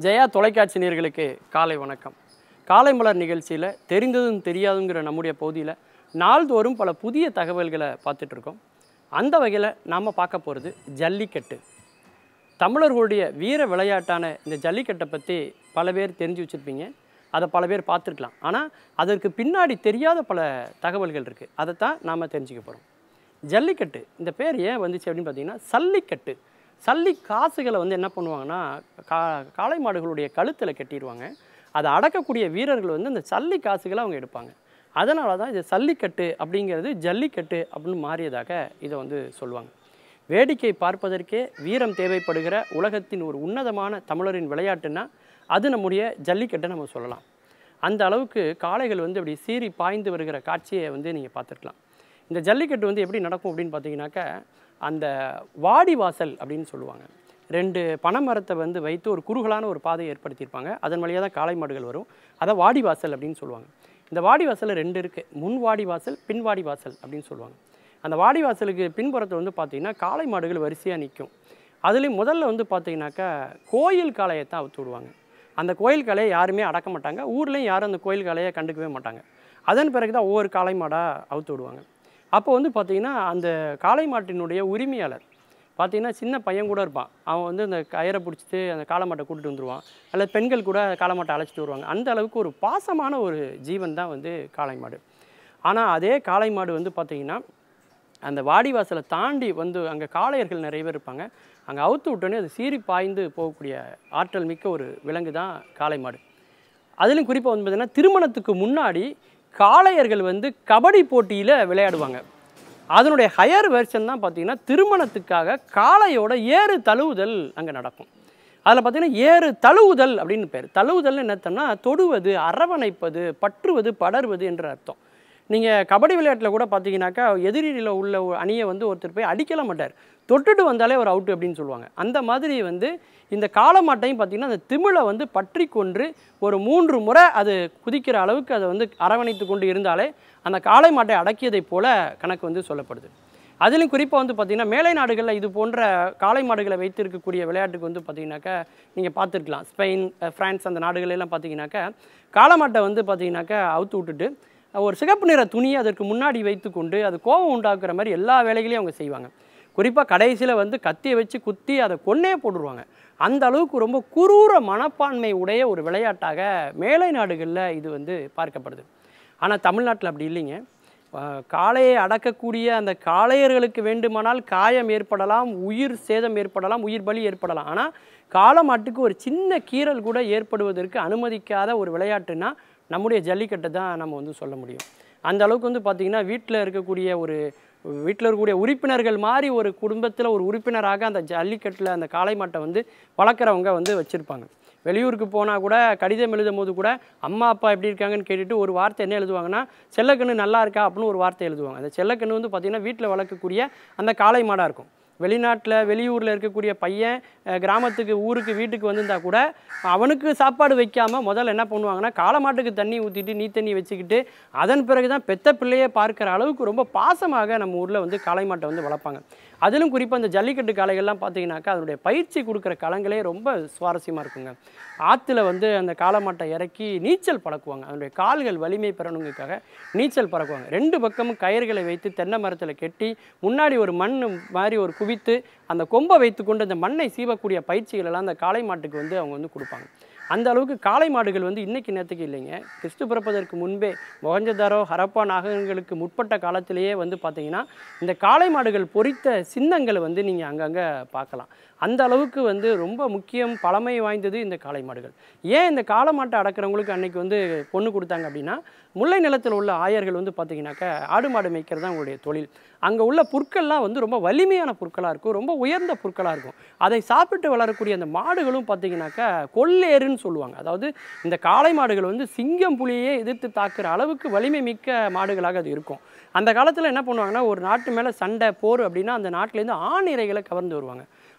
ஜெயா தொலைக்காட்சி நேயர்களுக்கு காலை வணக்கம் காலை மலர் நிகழ்ச்சியில் தெரிந்ததும் தெரியாதுங்கிற நம்முடைய பகுதியில் நாள்தோறும் பல புதிய தகவல்களை பார்த்துட்டு இருக்கோம் அந்த வகையில் நாம் பார்க்க போகிறது ஜல்லிக்கட்டு தமிழர்களுடைய வீர விளையாட்டான இந்த ஜல்லிக்கட்டை பற்றி பல பேர் தெரிஞ்சு வச்சுருப்பீங்க அதை பல பேர் பார்த்துருக்கலாம் ஆனால் அதற்கு பின்னாடி தெரியாத பல தகவல்கள் இருக்குது அதை தான் நாம் தெரிஞ்சுக்க போகிறோம் ஜல்லிக்கட்டு இந்த பேர் ஏன் வந்துச்சு அப்படின்னு பார்த்தீங்கன்னா சல்லிக்கட்டு சல்லி காசுகளை வந்து என்ன பண்ணுவாங்கன்னா கா காளை மாடுகளுடைய கழுத்தில் கட்டிடுவாங்க அதை அடக்கக்கூடிய வீரர்கள் வந்து இந்த சல்லி காசுகளை அவங்க எடுப்பாங்க அதனால தான் இது சல்லிக்கட்டு அப்படிங்கிறது ஜல்லிக்கட்டு அப்படின்னு மாறியதாக இதை வந்து சொல்லுவாங்க வேடிக்கை பார்ப்பதற்கே வீரம் தேவைப்படுகிற உலகத்தின் ஒரு உன்னதமான தமிழரின் விளையாட்டுன்னா அது நம்முடைய ஜல்லிக்கட்டை நம்ம சொல்லலாம் அந்த அளவுக்கு காளைகள் வந்து அப்படி சீறி பாய்ந்து வருகிற காட்சியை வந்து நீங்கள் பார்த்துருக்கலாம் இந்த ஜல்லிக்கட்டு வந்து எப்படி நடக்கும் அப்படின்னு பார்த்தீங்கன்னாக்கா அந்த வாடி வாசல் அப்படின்னு சொல்லுவாங்க ரெண்டு பனைமரத்தை வந்து வைத்து ஒரு குறுகலான ஒரு பாதையை ஏற்படுத்தியிருப்பாங்க அதன் வழியாக தான் காளை மாடுகள் வரும் அதை வாடி வாசல் அப்படின்னு சொல்லுவாங்க இந்த வாடி வாசலில் ரெண்டு இருக்குது முன் வாடி வாசல் பின் வாடி வாசல் அப்படின்னு சொல்லுவாங்க அந்த வாடி வாசலுக்கு பின்புறத்தில் வந்து பார்த்தீங்கன்னா காளை மாடுகள் வரிசையாக நிற்கும் அதுலேயும் முதல்ல வந்து பார்த்தீங்கன்னாக்கா கோயில் காளையை தான் அவுத்து விடுவாங்க அந்த கோயில் காளையை யாருமே அடக்க மாட்டாங்க ஊர்லேயும் யாரும் அந்த கோயில் காளையை கண்டுக்கவே மாட்டாங்க அதன் பிறகு தான் ஒவ்வொரு காளை மாடாக அவுத்து விடுவாங்க அப்போ வந்து பார்த்தீங்கன்னா அந்த காளை மாட்டினுடைய உரிமையாளர் பார்த்தீங்கன்னா சின்ன பையன் கூட இருப்பான் அவன் வந்து அந்த கயிறை பிடிச்சிட்டு அந்த காளை மாட்டை கூட்டிட்டு வந்துடுவான் அல்லது பெண்கள் கூட காளை மாட்டை அழைச்சிட்டு வருவாங்க அந்த அளவுக்கு ஒரு பாசமான ஒரு ஜீவன் தான் வந்து காளை மாடு ஆனால் அதே காளை மாடு வந்து பார்த்தீங்கன்னா அந்த வாடிவாசலை தாண்டி வந்து அங்கே காளையர்கள் நிறைய பேர் இருப்பாங்க அங்கே அவுத்து விட்டோன்னே அது சீறி பாய்ந்து போகக்கூடிய ஆற்றல் மிக்க ஒரு விலங்கு தான் காளை மாடு அதிலும் குறிப்பாக வந்து பார்த்தீங்கன்னா திருமணத்துக்கு முன்னாடி காளையர்கள் வந்து கபடி போட்டியில் விளையாடுவாங்க அதனுடைய ஹையர் வெர்ஷன் தான் பார்த்தீங்கன்னா திருமணத்துக்காக காளையோட ஏறு தழுவுதல் அங்கே நடக்கும் அதில் பார்த்தீங்கன்னா ஏறு தழுவுதல் அப்படின்னு பேர் தழுவுதல்னு என்ன அர்த்தம்னா தொடுவது அரவணைப்பது பற்றுவது படர்வது என்ற அர்த்தம் நீங்கள் கபடி விளையாட்டில் கூட பார்த்தீங்கன்னாக்கா எதிரியில் உள்ள ஒரு அணியை வந்து ஒருத்தர் போய் அடிக்கல மாட்டார் தொட்டுட்டு வந்தாலே ஒரு அவுட் அப்படின்னு சொல்லுவாங்க அந்த மாதிரி வந்து இந்த காளமாட்டையும் பார்த்தீங்கன்னா அந்த திமிழை வந்து பற்றி கொன்று ஒரு மூன்று முறை அது குதிக்கிற அளவுக்கு அதை வந்து அரவணைத்து கொண்டு இருந்தாலே அந்த காளை மாட்டை அடக்கியதைப் போல கணக்கு வந்து சொல்லப்படுது அதிலும் குறிப்பாக வந்து பார்த்திங்கன்னா மேலை நாடுகளில் இது போன்ற காளை மாடுகளை வைத்திருக்கக்கூடிய விளையாட்டுக்கு வந்து பார்த்திங்கனாக்கா நீங்கள் பார்த்துருக்கலாம் ஸ்பெயின் அஹ், பிரான்ஸ் அந்த நாடுகளெல்லாம் பார்த்தீங்கன்னாக்கா காளமாட்டை வந்து பார்த்தீங்கன்னாக்கா அவுத்து விட்டுட்டு ஒரு சிகப்பு நிற துணியை அதற்கு முன்னாடி வைத்துக்கொண்டு அது கோபம் உண்டாக்குற மாதிரி எல்லா வேலைகளையும் அவங்க செய்வாங்க குறிப்பாக கடைசியில் வந்து கத்தியை வச்சு குத்தி அதை கொன்னே போட்டுருவாங்க அந்த அளவுக்கு ரொம்ப குரூர மனப்பான்மை உடைய ஒரு விளையாட்டாக மேலை நாடுகளில் இது வந்து பார்க்கப்படுது ஆனால் தமிழ்நாட்டில் அப்படி இல்லைங்க அஹ் காளையை அடக்கக்கூடிய அந்த காளையர்களுக்கு வேண்டுமானால் காயம் ஏற்படலாம் உயிர் சேதம் ஏற்படலாம் உயிர் பலி ஏற்படலாம் ஆனால் காளமாட்டுக்கு ஒரு சின்ன கீறல் கூட ஏற்படுவதற்கு அனுமதிக்காத ஒரு விளையாட்டுன்னா நம்முடைய ஜல்லிக்கட்டை தான் நம்ம வந்து சொல்ல முடியும் அந்த அளவுக்கு வந்து பார்த்திங்கன்னா வீட்டில் இருக்கக்கூடிய ஒரு வீட்டில் இருக்கக்கூடிய உறுப்பினர்கள் மாதிரி ஒரு குடும்பத்தில் ஒரு உறுப்பினராக அந்த ஜல்லிக்கட்டில் அந்த காளை மாட்டை வந்து வளர்க்குறவங்க வந்து வச்சுருப்பாங்க வெளியூருக்கு போனால் கூட கடிதம் எழுதும் போது கூட அம்மா அப்பா எப்படி இருக்காங்கன்னு கேட்டுட்டு ஒரு வார்த்தை என்ன எழுதுவாங்கன்னா செல்லக்கண்ணு நல்லா இருக்கா அப்படின்னு ஒரு வார்த்தை எழுதுவாங்க அந்த செல்லக்கண்ணு வந்து பார்த்திங்கன்னா வீட்டில் வளர்க்கக்கூடிய அந்த காளை மாடாக இருக்கும் வெளிநாட்டில் வெளியூரில் இருக்கக்கூடிய பையன் அஹ், கிராமத்துக்கு ஊருக்கு வீட்டுக்கு வந்திருந்தா கூட அவனுக்கு சாப்பாடு வைக்காமல் முதல்ல என்ன பண்ணுவாங்கன்னா காளமாட்டுக்கு தண்ணி ஊற்றிட்டு நீ தண்ணி வச்சுக்கிட்டு அதன் பிறகு தான் பெத்த பிள்ளையே பார்க்குற அளவுக்கு ரொம்ப பாசமாக நம்ம ஊரில் வந்து காளை மாட்டை வந்து வளர்ப்பாங்க அதிலும் குறிப்பாக இந்த ஜல்லிக்கட்டு காளைகள்லாம் பார்த்தீங்கன்னாக்கா அதனுடைய பயிற்சி கொடுக்குற களங்களே ரொம்ப சுவாரஸ்யமாக இருக்குங்க ஆற்றுல வந்து அந்த காளமாட்டை இறக்கி நீச்சல் பழக்குவாங்க அதனுடைய கால்கள் வலிமை பெறணுங்கிறதுக்காக நீச்சல் பறக்குவாங்க ரெண்டு பக்கமும் கயிறுகளை வைத்து தென்னை மரத்தில் கெட்டி முன்னாடி ஒரு மண் மாதிரி ஒரு குவித்து அந்த கொம்பை வைத்துக்கொண்டு அந்த மண்ணை சீவக்கூடிய பயிற்சிகள் எல்லாம் அந்த காளை மாட்டுக்கு வந்து அவங்க வந்து கொடுப்பாங்க அந்த அளவுக்கு காளை மாடுகள் வந்து இன்னைக்கு நேரத்துக்கு இல்லைங்க கிறிஸ்து பிறப்பதற்கு முன்பே மொகஞ்சதாரோ ஹரப்பா நாகங்களுக்கு முற்பட்ட காலத்திலேயே வந்து பார்த்தீங்கன்னா இந்த காளை மாடுகள் பொறித்த சின்னங்களை வந்து நீங்கள் அங்கங்கே பார்க்கலாம் அந்த அளவுக்கு வந்து ரொம்ப முக்கியம் பழமை வாய்ந்தது இந்த காளை மாடுகள் ஏன் இந்த காளை மாட்டை அடக்கிறவங்களுக்கு அன்னைக்கு வந்து பொண்ணு கொடுத்தாங்க அப்படின்னா முல்லை நிலத்தில் உள்ள ஆயர்கள் வந்து பார்த்தீங்கன்னாக்கா ஆடு மாடு மேய்க்கிறது தான் அவங்களுடைய தொழில் அங்கே உள்ள புற்கள்லாம் வந்து ரொம்ப வலிமையான புற்களாக இருக்கும் ரொம்ப உயர்ந்த புற்களாக இருக்கும் அதை சாப்பிட்டு வளரக்கூடிய அந்த மாடுகளும் பார்த்தீங்கன்னாக்கா கொல்லேறுன்னு சொல்லுவாங்க அதாவது இந்த காளை மாடுகள் வந்து சிங்கம் புலியே எதிர்த்து தாக்குற அளவுக்கு வலிமை மிக்க மாடுகளாக அது இருக்கும் அந்த காலத்தில் என்ன பண்ணுவாங்கன்னா ஒரு நாட்டு மேலே சண்டை போர் அப்படின்னா அந்த நாட்டிலேருந்து ஆண் இறைகளை கவர்ந்து வருவாங்க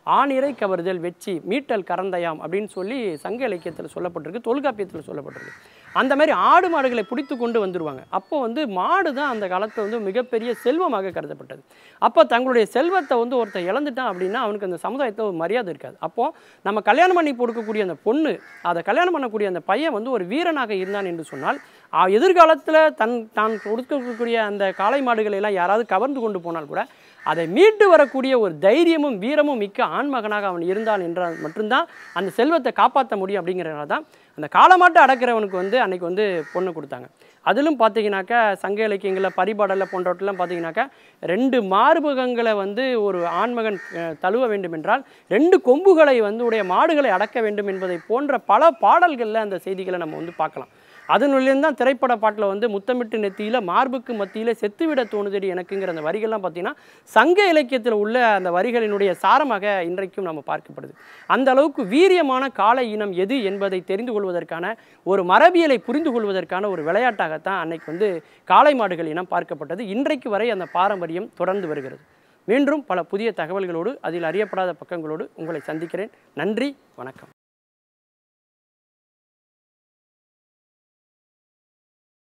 ஆணிரை கவர்தல் வெச்சி மீட்டல் கறந்தயாம் அப்படின்னு சொல்லி சங்க இலக்கியத்தில் சொல்லப்பட்டிருக்கு தொல்காப்பியத்தில் சொல்லப்பட்டிருக்கு அந்த மாதிரி ஆடு மாடுகளை பிடித்து கொண்டு வந்துருவாங்க அப்போ வந்து மாடு தான் அந்த காலத்தில் வந்து மிகப்பெரிய செல்வமாக கருதப்பட்டது அப்போ தங்களுடைய செல்வத்தை வந்து ஒருத்தன் இழந்துட்டான் அப்படின்னா அவனுக்கு அந்த சமுதாயத்தில் ஒரு மரியாதை இருக்காது அப்போது நம்ம கல்யாணம் பண்ணி கொடுக்கக்கூடிய அந்த பொண்ணு அதை கல்யாணம் பண்ணக்கூடிய அந்த பையன் வந்து ஒரு வீரனாக இருந்தான் என்று சொன்னால் ஆ, எதிர்காலத்தில் தன் தான் கொடுக்கக்கூடிய அந்த காளை மாடுகளை எல்லாம் யாராவது கவர்ந்து கொண்டு போனால் கூட அதை மீட்டு வரக்கூடிய ஒரு தைரியமும் வீரமும் மிக்க ஆண்மகனாக அவன் இருந்தான் என்றால் மட்டும்தான் அந்த செல்வத்தை காப்பாற்ற முடியும் அப்படிங்கிறனால தான் அந்த காலமாட்டை அடக்கிறவனுக்கு வந்து அன்னைக்கு வந்து பொண்ணு கொடுத்தாங்க அதிலும் பார்த்தீங்கன்னாக்கா சங்க இலக்கியங்களில் பரிபாடலில் போன்றவற்றெல்லாம் பார்த்தீங்கன்னாக்கா ரெண்டு மார்பகங்களை வந்து ஒரு ஆண்மகன் அஹ், தழுவ வேண்டும் என்றால் ரெண்டு கொம்புகளை வந்து உடைய மாடுகளை அடக்க வேண்டும் என்பதை போன்ற பல பாடல்களில் அந்த செய்திகளை நம்ம வந்து பார்க்கலாம் அதனுள்ளேருந்து தான் திரைப்பட பாட்டில் வந்து முத்தமிட்டு நெத்தியில் மார்புக்கு மத்தியில் செத்துவிட தோணுதடி எனக்குங்கிற அந்த வரிகள்லாம் பார்த்தீங்கன்னா சங்க இலக்கியத்தில் உள்ள அந்த வரிகளினுடைய சாரமாக இன்றைக்கும் நம்ம பார்க்கப்படுது அந்த அளவுக்கு வீரியமான காளை இனம் எது என்பதை தெரிந்து கொள்வதற்கான ஒரு மரபியலை புரிந்து கொள்வதற்கான ஒரு விளையாட்டாகத்தான் அன்னைக்கு வந்து காளை மாடுகள் இனம் பார்க்கப்பட்டது இன்றைக்கு வரை அந்த பாரம்பரியம் தொடர்ந்து வருகிறது மீண்டும் பல புதிய தகவல்களோடு அதில் அறியப்படாத பக்கங்களோடு உங்களை சந்திக்கிறேன் நன்றி வணக்கம்